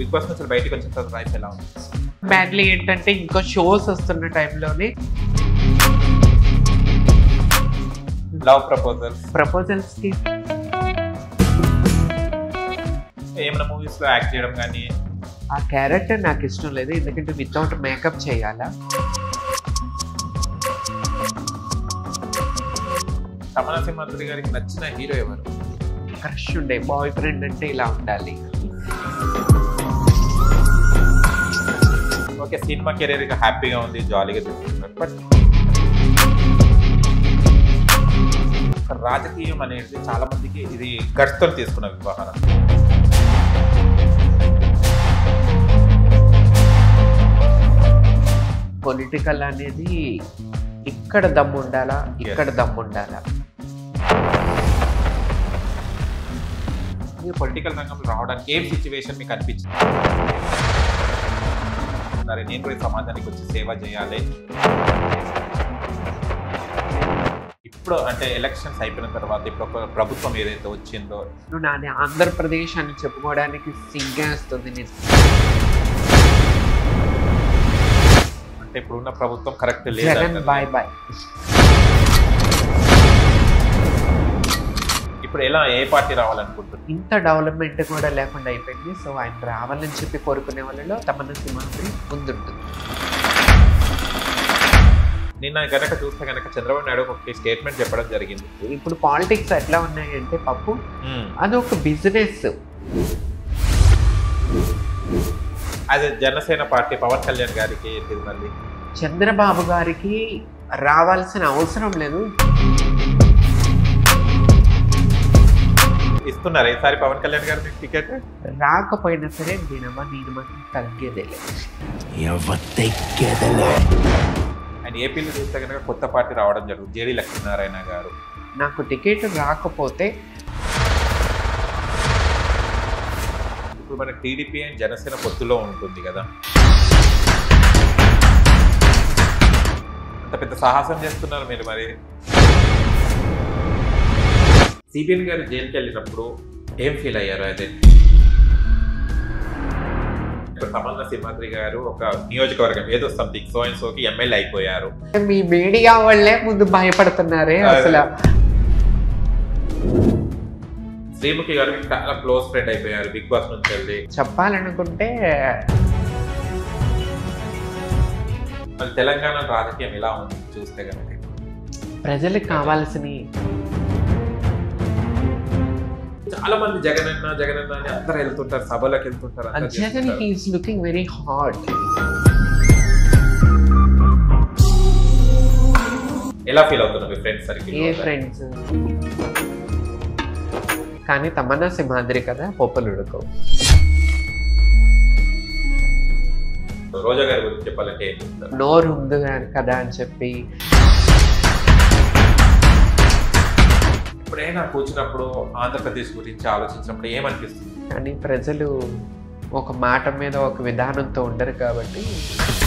Big Boss నుంచి బయటకు వచ్చిన తర్వాత లైఫ్ ఎలా ఉంది బ్యాడ్లీ ఏంటంటే ఇంకో షోస్ వస్తున్న టైంలోనే లవ్ ప్రపోజల్స్ ప్రపోజల్స్ కి ఏమైనా మూవీస్ లో యాక్ట్ చేయడం కానీ ఆ క్యారెక్టర్ నాకు ఇష్టం లేదు ఎందుకంటే వితౌట్ మేకప్ చేయాలా తమనా సింహాద్రి గారికి నచ్చిన హీరో ఎవరు క్రష్ ఉండే బాయ్ ఫ్రెండ్ అంటే ఇలా ఉండాలి ఓకే సినిమా కెరీర్ గా హ్యాపీగా ఉంది జాలీగా తీసుకుంటున్నారు బట్ రాజకీయం అనేది చాలా మందికి ఇది గట్స్తో తీసుకున్న వ్యవహారం పొలిటికల్ అనేది ఇక్కడ దమ్ము ఉండాలా ఇక్కడ దమ్ము ఉండాలా మీరు పొలిటికల్ రంగంలో రావడానికి ఏం సిచ్యువేషన్ మీకు అనిపించింది సరే నేను కూడా ఈ సమాజానికి వచ్చి సేవ చేయాలి ఇప్పుడు అంటే ఎలక్షన్స్ అయిపోయిన తర్వాత ఇప్పుడు ఒక ప్రభుత్వం ఏదైతే వచ్చిందో నువ్వు నాది ఆంధ్రప్రదేశ్ అని చెప్పుకోవడానికి సిగ్గేస్తుంది నేను అంటే ఇప్పుడు ఉన్న ప్రభుత్వం కరెక్ట్ జగన్ లేదు బాయ్ బాయ్ ఇప్పుడు ఎలా ఏ పార్టీ రావాలనుకుంటున్నారు ఇంత డెవలప్మెంట్ కూడా లేకుండా అయిపోయింది సో ఆయన రావాలని చెప్పి కోరుకునే వాళ్ళలో తమన సింహాద్రి ముందుంటుంది నిన్న కనుక చూస్తే కనుక చంద్రబాబు నాయుడు ఒక స్టేట్మెంట్ చెప్పడం జరిగింది ఇప్పుడు పాలిటిక్స్ ఎట్లా ఉన్నాయంటే పప్పు అది ఒక బిజినెస్ అదే జనసేన పార్టీ పవన్ కళ్యాణ్ గారికి ఏంటిది మళ్ళీ చంద్రబాబు గారికి రావాల్సిన అవసరం లేదు ఇస్తున్నారు ఈసారి పవన్ కళ్యాణ్ గారు మీకు టికెట్ రాకపోయినా సరే దీనమ్మ నేను మాత్రం తగ్గేదే లేదు అండ్ ఏపీలో చూస్తే కనుక కొత్త పార్టీ రావడం జరుగుతుంది జేడి లక్ష్మీనారాయణ గారు నాకు టికెట్ రాకపోతే ఇప్పుడు మనకి టీడీపీ అండ్ జనసేన పొత్తులో ఉంటుంది కదా అంత పెద్ద సాహసం చేస్తున్నారు మీరు మరి సిబిఎన్ గారు జైలుకి వెళ్ళినప్పుడు ఏం ఫీల్ అయ్యారు అదే ఇప్పుడు తమన్నా సింహాద్రి గారు ఒక నియోజకవర్గం ఏదో సంథింగ్ సో అండ్ సోకి ఎమ్మెల్యే అయిపోయారు మీ మీడియా వాళ్ళే ముందు భయపడుతున్నారే అసలు శ్రీముఖి గారు మీకు చాలా క్లోజ్ ఫ్రెండ్ అయిపోయారు బిగ్ బాస్ నుంచి వెళ్ళి చెప్పాలనుకుంటే మరి తెలంగాణ రాజకీయం ఎలా ఉంది చూస్తే కనుక ప్రజలకు కావాల్సిన చాలా మంది జగనన్న జగనన్న అని అందరు వెళ్తుంటారు సభలకు వెళ్తుంటారు అందరూ జగన్ చేస్తుంటారు. హీస్ లుకింగ్ వెరీ హాట్ ఎలా ఫీల్ అవుతున్నారు మీ ఫ్రెండ్స్ ఏ సర్కిల్ ఫ్రెండ్స్ కానీ తమన్నా సింహాద్రి కదా పొప్పలు ఉడకవు రోజా గారి గురించి చెప్పాలంటే ఏం చెప్తారు నోరు ఉంది కదా అని చెప్పి ఎప్పుడైనా కూర్చున్నప్పుడు ఆంధ్రప్రదేశ్ గురించి ఆలోచించినప్పుడు ఏమనిపిస్తుంది కానీ ప్రజలు ఒక మాట మీద ఒక విధానంతో ఉండరు కాబట్టి